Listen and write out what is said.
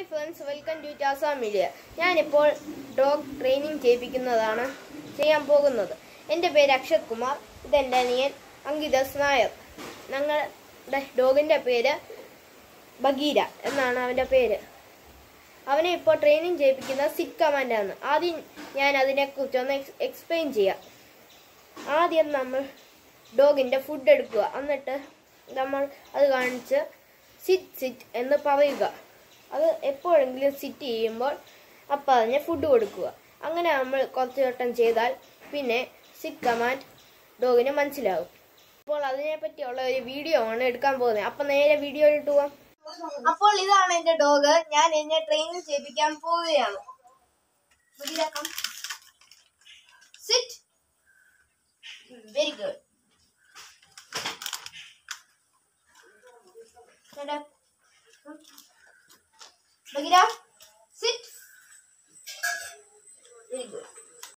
Friends welcome to Taza media ഞാനിപ്പോൾ dog training ചെയ്യിപ്പിക്കുന്നതാണ് ചെയ്യാൻ പോകുന്നത് എൻ്റെ പേര് അക്ഷത് കുമാർ ഇതെൻ്റെ അനിയൻ അങ്കിതസ് നായർ ഞങ്ങളുടെ ഡോഗിൻ്റെ പേര് ബഗീര എന്നാണ് അവൻ്റെ പേര് അവനെ ഇപ്പോൾ ട്രെയിനിങ് ചെയ്യിപ്പിക്കുന്നത് സിറ്റ് കമാൻഡാണ് ആദ്യം ഞാൻ അതിനെക്കുറിച്ചൊന്ന് എക്സ് എക്സ്പ്ലെയിൻ ചെയ്യാം ആദ്യം നമ്മൾ ഡോഗിൻ്റെ ഫുഡ് എടുക്കുക എന്നിട്ട് നമ്മൾ അത് കാണിച്ച് സിറ്റ് സിറ്റ് എന്ന് പറയുക അത് എപ്പോഴെങ്കിലും സിറ്റ് ചെയ്യുമ്പോൾ അപ്പം അതിന് ഫുഡ് കൊടുക്കുക അങ്ങനെ നമ്മൾ കുറച്ച് വട്ടം ചെയ്താൽ പിന്നെ സിറ്റ് കമാൻഡ് ഡോഗിന് മനസ്സിലാകും അപ്പോൾ അതിനെ പറ്റിയുള്ള ഒരു വീഡിയോ ആണ് എടുക്കാൻ പോകുന്നത് അപ്പം നേരെ വീഡിയോ ഇട്ട് പോവാം അപ്പോൾ ഇതാണ് എൻ്റെ ഡോഗ് ഞാൻ എന്നെ ട്രെയിനിങ് ചെയ്യിപ്പിക്കാൻ പോവുകയാണ് sit very good Stand up. Bagheera, sit. Very good.